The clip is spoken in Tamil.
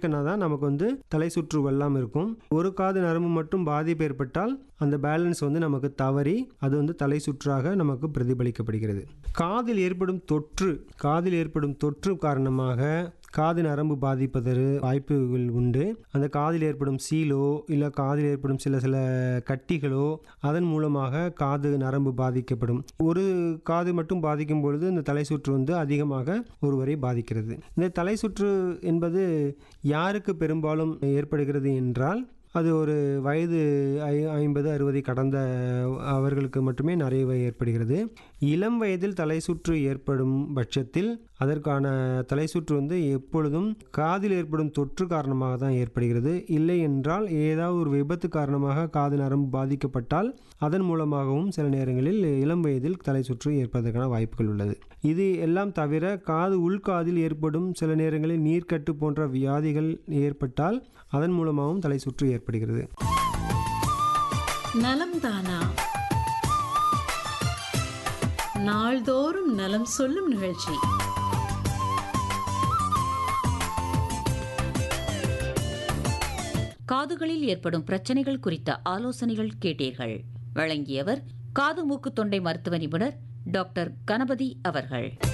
தான் நமக்கு வந்து தலை சுற்று வெள்ளம் இருக்கும் ஒரு காது நரம்பு மட்டும் பாதிப்பு ஏற்பட்டால் அந்த பேலன்ஸ் வந்து நமக்கு தவறி அது வந்து தலை சுற்றாக நமக்கு பிரதிபலிக்கப்படுகிறது காதில் ஏற்படும் தொற்று காதில் ஏற்படும் தொற்று காரணமாக காது நரம்பு பாதிப்பதற்கு வாய்ப்புகள் உண்டு அந்த காதில் ஏற்படும் சீலோ இல்லை காதில் ஏற்படும் சில சில கட்டிகளோ அதன் மூலமாக காது நரம்பு பாதிக்கப்படும் ஒரு காது மட்டும் பாதிக்கும் பொழுது இந்த தலை சுற்று வந்து அதிகமாக ஒருவரை பாதிக்கிறது இந்த தலை சுற்று என்பது யாருக்கு பெரும்பாலும் ஏற்படுகிறது என்றால் அது ஒரு வயது ஐ ஐம்பது அறுபதை கடந்த அவர்களுக்கு மட்டுமே நிறைய ஏற்படுகிறது இளம் வயதில் தலை சுற்று ஏற்படும் பட்சத்தில் அதற்கான தலை சுற்று வந்து எப்பொழுதும் காதில் ஏற்படும் தொற்று காரணமாக தான் ஏற்படுகிறது இல்லை என்றால் ஏதாவது ஒரு விபத்து காரணமாக காது நரம்பு பாதிக்கப்பட்டால் அதன் மூலமாகவும் சில நேரங்களில் இளம் வயதில் தலை சுற்று ஏற்பதற்கான வாய்ப்புகள் உள்ளது இது எல்லாம் தவிர காது உள்காதில் ஏற்படும் சில நேரங்களில் நீர்க்கட்டு போன்ற வியாதிகள் ஏற்பட்டால் அதன் மூலமாகவும் தலை சுற்று ஏற்படுகிறது நலம் தானா நாள்தோறும் நலம் சொல்லும் நிகழ்ச்சி காதுகளில் ஏற்படும் பிரச்சனைகள் குறித்த ஆலோசனைகள் கேட்டீர்கள் வழங்கியவர் காது மூக்கு தொண்டை மருத்துவ நிபுணர் டாக்டர் கணபதி அவர்கள்